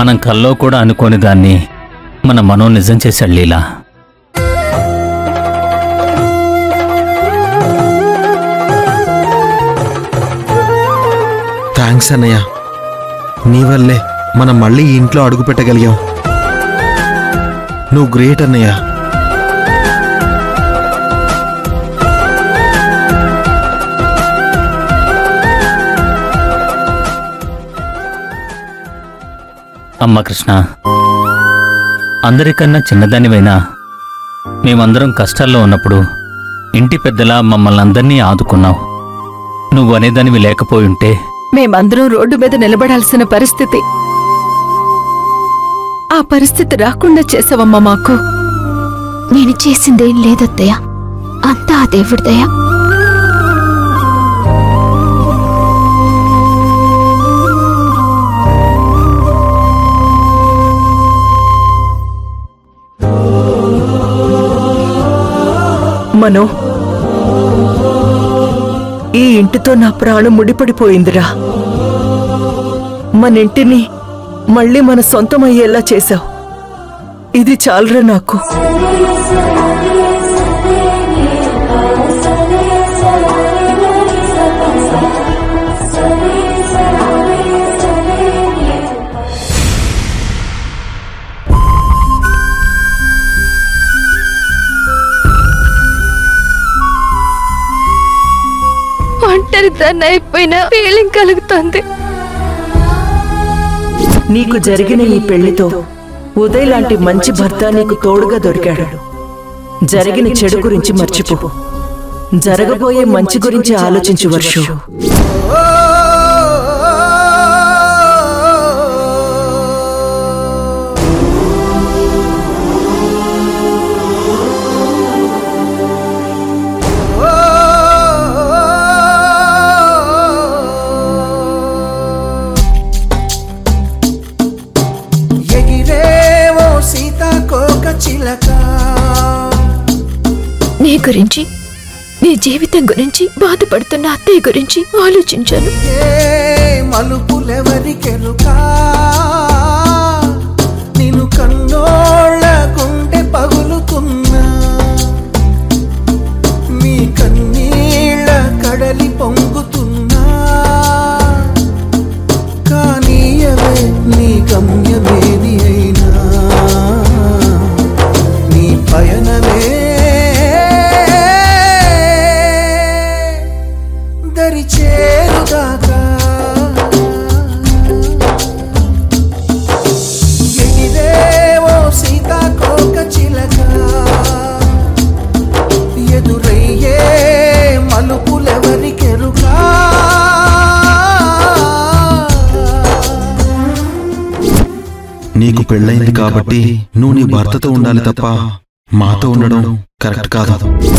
మనం కల్లో కూడా అనుకోని దాన్ని మన మనో నిజం చేశాడు లీలా థ్యాంక్స్ అన్నయ్య నీ వల్లే మనం మళ్ళీ ఈ ఇంట్లో అడుగు పెట్టగలిగాం నువ్వు గ్రేట్ అన్నయ్య అమ్మ కృష్ణ అందరికన్నా చిన్నదానివైనా మేమందరం కష్టాల్లో ఉన్నప్పుడు ఇంటి పెద్దలా మమ్మల్ని అందరినీ ఆదుకున్నావు నువ్వు అనేదానివి లేకపోయి ఉంటే మేమందరం రోడ్డు మీద నిలబడాల్సిన పరిస్థితి ఆ పరిస్థితి రాకుండా చేసావమ్మా మాకు నేను చేసిందేం లేదత్తయ్య అంతా ఆ దేవుడిదయ్యా మనో ఈ ఇంటితో నా ప్రాణం ముడిపడిపోయిందిరా మన ఇంటిని మళ్ళీ మన సొంతం అయ్యేలా చేశావు ఇది చాలరా నాకు ఒంటరి దాన్ని అయిపోయిన ఫీలింగ్ కలుగుతుంది నీకు జరిగిన ఈ పెళ్లితో ఉదయ్ లాంటి మంచి భర్త నీకు తోడుగా దొరికాడు జరిగిన చెడు గురించి మర్చిపో జరగబోయే మంచి గురించి ఆలోచించు వర్షు ఎగిరేవో సీతాకోక చిలక నీ గురించి నీ జీవితం గురించి బాధపడుతున్న అత్తయ్య గురించి ఆలోచించాను ఏ మలుపులెవరికెరుకా నిన్ను కన్నోళ్ళ గుండె పగులుతున్నా మీ కన్నీళ్ళ కడలి పొంగుతున్నా కానీ అవే నీ గమ్యమేది అయినా నీ పయనమే దరి చేరుగాక ఎగిరేవో సీతాకోక చిలక ఎదురయ్యే మలుపులెవరికెరుకా నీకు పెళ్ళైంది కాబట్టి నువ్వు నీ భర్తతో ఉండాలి తప్ప మాతో ఉండడం కరెక్ట్ కాదు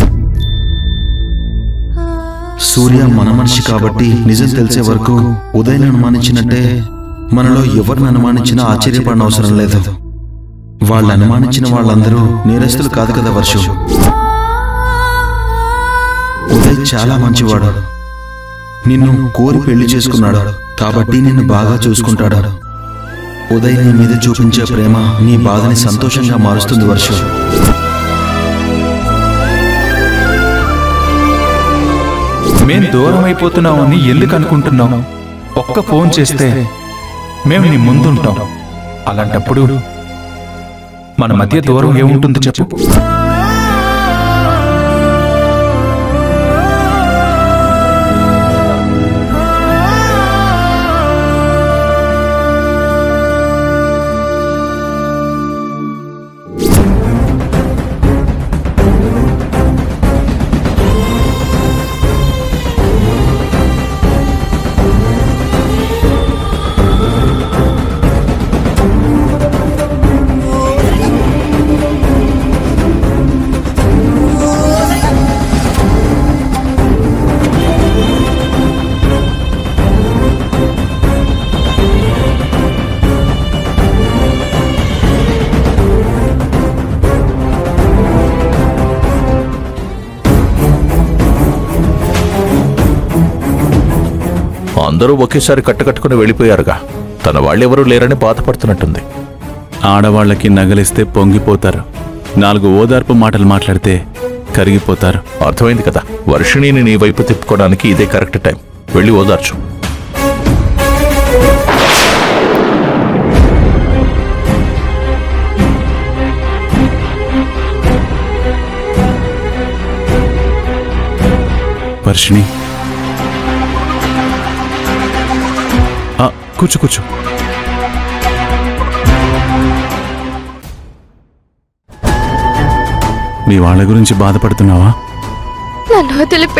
సూర్య మన మనిషి కాబట్టి నిజం తెలిసే వరకు ఉదయం అనుమానించినట్టే మనలో ఎవరిని అనుమానించినా ఆశ్చర్యపడిన అవసరం లేదు వాళ్ళు అనుమానించిన వాళ్ళందరూ నేరస్తులు కాదు కదా వర్షం ఉదయ్ చాలా మంచివాడు నిన్ను కోరి పెళ్లి చేసుకున్నాడు కాబట్టి నిన్ను బాగా చూసుకుంటాడు ఉదయ్ నీ మీద చూపించే ప్రేమ నీ బాధని సంతోషంగా మారుస్తుంది వర్షం మేం దూరం అయిపోతున్నామని ఎందుకు అనుకుంటున్నాం ఒక్క ఫోన్ చేస్తే మేము నీ ముందుంటాం అలాంటప్పుడు మన మధ్య దూరం ఏముంటుంది చెప్పు అందరూ ఒకేసారి కట్టకట్టుకుని వెళ్ళిపోయారుగా తన వాళ్ళెవరూ లేరని బాధపడుతున్నట్టుంది ఆడవాళ్ళకి నగలిస్తే పొంగిపోతారు నాలుగు ఓదార్పు మాటలు మాట్లాడితే కరిగిపోతారు అర్థమైంది కదా వర్షిణిని నీ వైపు తిప్పుకోవడానికి ఇదే కరెక్ట్ టైం వెళ్ళి ఓదార్చు వర్షిణి ఆ, కూర్చో కూర్చో మీ వాళ్ళ గురించి బాధపడుతున్నావా నన్ను వదిలిపెట్టి